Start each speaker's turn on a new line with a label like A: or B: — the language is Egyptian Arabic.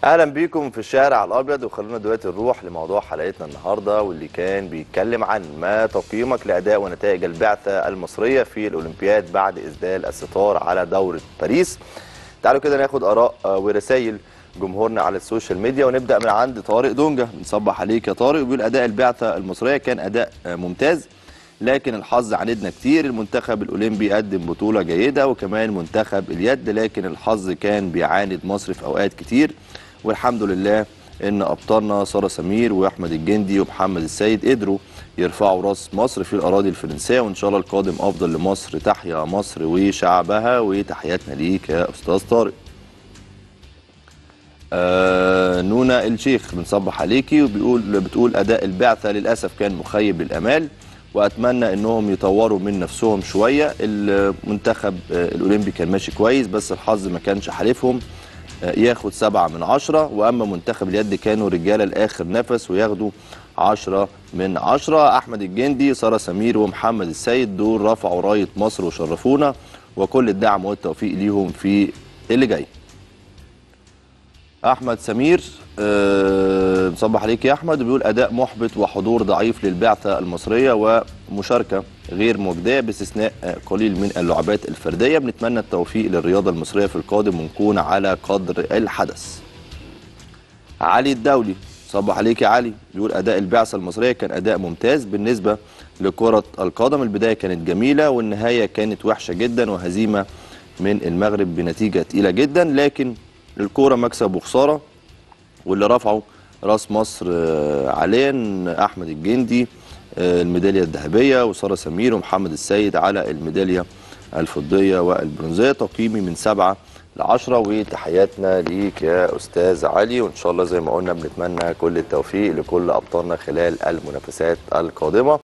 A: اهلا بيكم في الشارع الابيض وخلونا دلوقتي نروح لموضوع حلقتنا النهارده واللي كان بيتكلم عن ما تقييمك لاداء ونتائج البعثه المصريه في الاولمبياد بعد اسدال الستار على دوره باريس. تعالوا كده ناخد اراء ورسائل جمهورنا على السوشيال ميديا ونبدا من عند طارق دونجا بنصبح عليك يا طارق وبيقول اداء البعثه المصريه كان اداء ممتاز لكن الحظ عاندنا كتير المنتخب الاولمبي قدم بطوله جيده وكمان منتخب اليد لكن الحظ كان بيعاند مصر في اوقات كتير والحمد لله ان ابطالنا ساره سمير واحمد الجندي ومحمد السيد قدروا يرفعوا راس مصر في الاراضي الفرنسيه وان شاء الله القادم افضل لمصر تحيا مصر وشعبها وتحياتنا ليك يا استاذ طارق آه نونا الشيخ بنصبح عليكي وبيقول بتقول اداء البعثه للاسف كان مخيب للامال واتمنى انهم يطوروا من نفسهم شويه المنتخب الاولمبي كان ماشي كويس بس الحظ ما كانش حالفهم ياخد سبعة من عشرة وأما منتخب اليد كانوا رجالة لآخر نفس وياخدوا عشرة من عشرة أحمد الجندي سارة سمير ومحمد السيد دول رفعوا راية مصر وشرفونا وكل الدعم والتوفيق ليهم في اللي جاي احمد سمير أه مصبح عليك يا احمد بيقول اداء محبط وحضور ضعيف للبعثه المصريه ومشاركه غير مجديه باستثناء قليل من اللعبات الفرديه بنتمنى التوفيق للرياضه المصريه في القادم ونكون على قدر الحدث علي الدولي صبح عليك يا علي بيقول اداء البعثه المصريه كان اداء ممتاز بالنسبه لكره القدم البدايه كانت جميله والنهايه كانت وحشه جدا وهزيمه من المغرب بنتيجه تقيله جدا لكن الكوره مكسب وخساره واللي رفعوا راس مصر عليا احمد الجندي الميداليه الذهبيه وساره سمير ومحمد السيد على الميداليه الفضيه والبرونزيه تقييمي من سبعه ل 10 وتحياتنا ليك يا استاذ علي وان شاء الله زي ما قلنا بنتمنى كل التوفيق لكل ابطالنا خلال المنافسات القادمه